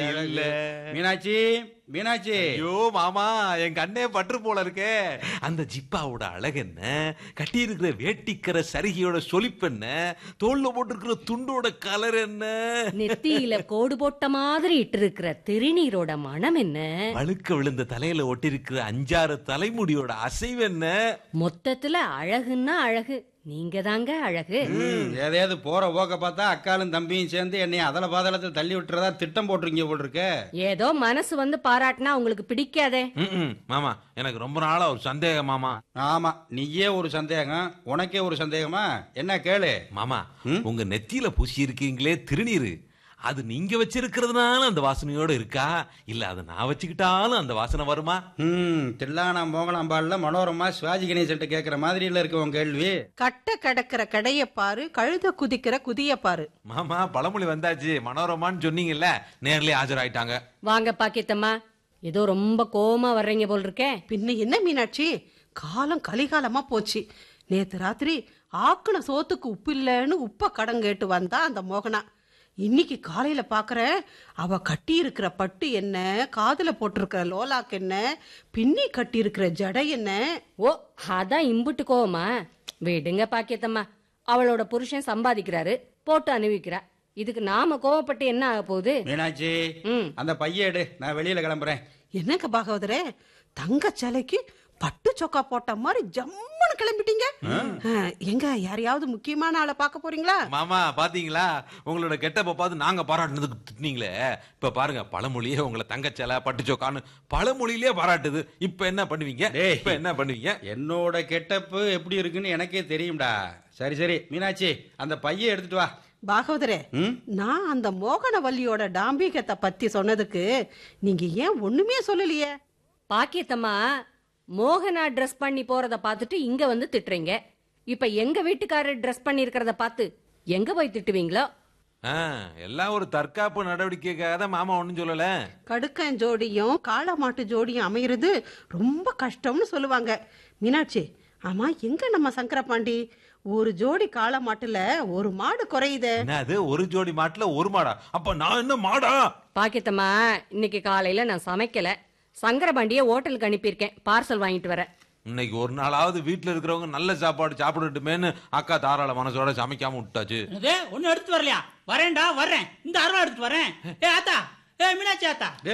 இல்ல மீனாட்சி மீனாட்சி ஐயோ மாமா என் கண்ணே பற்று போல இருக்கே அந்த ஜிப்பாவோட அழகு என்ன கட்டி இருக்கிற வேட்டிக்கிற சரிகையோட சொலிப்பு என்ன தோல்ல போட்டிருக்கிற துண்டோட கலர் என்ன நெத்தியில கோடு போட்ட மாதிரி இட்டிருக்கிற திருநீரோட மனம் என்ன வழுக்க விழுந்த தலையில ஒட்டிருக்கிற அஞ்சாறு தலைமுடியோட அசைவு என்ன மொத்தத்துல அழகுன்னா அழகு நீங்க தாங்க அழகு ம், எதையாவது போற போக்க பார்த்தா அக்காலும் தம்பியும் சேர்ந்து என்னை அதல பாதளத்தில் தள்ளி விட்டுறதா திட்டம் போட்டிருக்கீங்க போல் இருக்க ஏதோ மனசு வந்து பாராட்டினா உங்களுக்கு பிடிக்காதே ம்ம். மாமா எனக்கு ரொம்ப நாளா ஒரு சந்தேகம் மாமா ஆமா நீயே ஒரு சந்தேகம் உனக்கே ஒரு சந்தேகமா என்ன கேளு மாமா உங்க நெத்தியில பூசி இருக்கீங்களே திருநீரு அது நீங்க வச்சிருக்கிறதுனால அந்த வாசனையோட இருக்கா இல்ல அதை நான் வச்சுக்கிட்டாலும் அந்த வாசனை வருமா ம் தில்லானா மோகனாம்பாள்ல மனோரமா சிவாஜி கணேசன்ட்ட கேட்கிற மாதிரி இல்ல இருக்கு உன் கேள்வி கட்ட கிடக்கிற கடைய பாரு கழுத குதிக்கிற குதிய பாரு மாமா பழமொழி வந்தாச்சு மனோரமான்னு சொன்னீங்கல்ல நேர்லயே ஆஜராயிட்டாங்க வாங்க பாக்கியத்தம்மா ஏதோ ரொம்ப கோவமா வர்றீங்க போல் இருக்கே பின்ன என்ன மீனாட்சி காலம் கலிகாலமா போச்சு நேத்து ராத்திரி ஆக்குன சோத்துக்கு உப்பு இல்லைன்னு உப்ப கடன் கேட்டு வந்தா அந்த மோகனா இன்னைக்கு காலையில பாக்குறேன் அவ கட்டி இருக்கிற பட்டு என்ன காதுல போட்டிருக்கிற லோலாக்கு என்ன பின்னி கட்டி இருக்கிற ஜடை என்ன ஓ அதான் இம்புட்டு கோவமா விடுங்க பாக்கியத்தம்மா அவளோட புருஷன் சம்பாதிக்கிறாரு போட்டு அனுபவிக்கிறா இதுக்கு நாம கோவப்பட்டு என்ன ஆக போகுது மீனாட்சி ம். அந்த பைய எடு நான் வெளியில கிளம்புறேன் என்னங்க பாகவதரே தங்க சிலைக்கு பட்டு சொக்கா போட்ட மாதிரி ஜம்முன்னு கிளம்பிட்டீங்க ஆ, எங்க யாரையாவது முக்கியமான ஆளை பார்க்க போறீங்களா மாமா பாத்தீங்களா உங்களோட கெட்டப்ப பார்த்து நாங்க பாராட்டுனதுக்கு திட்டினீங்களே இப்ப பாருங்க பழமொழியே உங்களை தங்கச்சலை பட்டுச்சோக்கான்னு பழமொழியிலே பாராட்டுது இப்ப என்ன பண்ணுவீங்க டேய். இப்ப என்ன பண்ணுவீங்க என்னோட கெட்டப்பு எப்படி இருக்குன்னு எனக்கே தெரியும்டா சரி சரி மீனாட்சி அந்த பைய எடுத்துட்டு வா பாகவதரே ம்? நான் அந்த மோகனவல்லியோட டாம்பிகத்தை பத்தி சொன்னதுக்கு நீங்க ஏன் ஒண்ணுமே சொல்லலையே பாக்கியத்தம்மா மோகனா ட்ரெஸ் பண்ணி போறத பார்த்துட்டு இங்க வந்து திட்டுறீங்க இப்ப எங்க வீட்டுக்காரர் ட்ரெஸ் பண்ணி இருக்கிறத பார்த்து எங்க போய் திட்டுவீங்களோ ஆ, எல்லாம் ஒரு தற்காப்பு நடவடிக்கைக்காக தான் மாமா ஒண்ணும் சொல்லல கடுக்கன் ஜோடியும் காளமாட்டு ஜோடியும் அமையிறது ரொம்ப கஷ்டம்னு சொல்லுவாங்க மீனாட்சி ஆமா எங்க நம்ம சங்கரபாண்டி ஒரு ஜோடி காளமாட்டுல ஒரு மாடு குறையுதே என்னது ஒரு ஜோடி மாட்டுல ஒரு மாடா அப்ப நான் என்ன மாடா பாக்கியத்தம்மா இன்னைக்கு காலையில நான் சமைக்கல சங்கரபாண்டிய ஹோட்டலுக்கு அனுப்பியிருக்கேன் பார்சல் வாங்கிட்டு வரேன் இன்னைக்கு ஒரு நாளாவது வீட்டுல இருக்கிறவங்க நல்ல சாப்பாடு சாப்பிடட்டுமேன்னு அக்கா தாராள மனசோட சமைக்காம விட்டாச்சு என்னது ஒன்னும் எடுத்து வரலையா வரேன்டா வர்றேன் இந்த அருவா எடுத்து வரேன் ஏ ஆத்தா ஏ மீனாட்சி ஆத்தா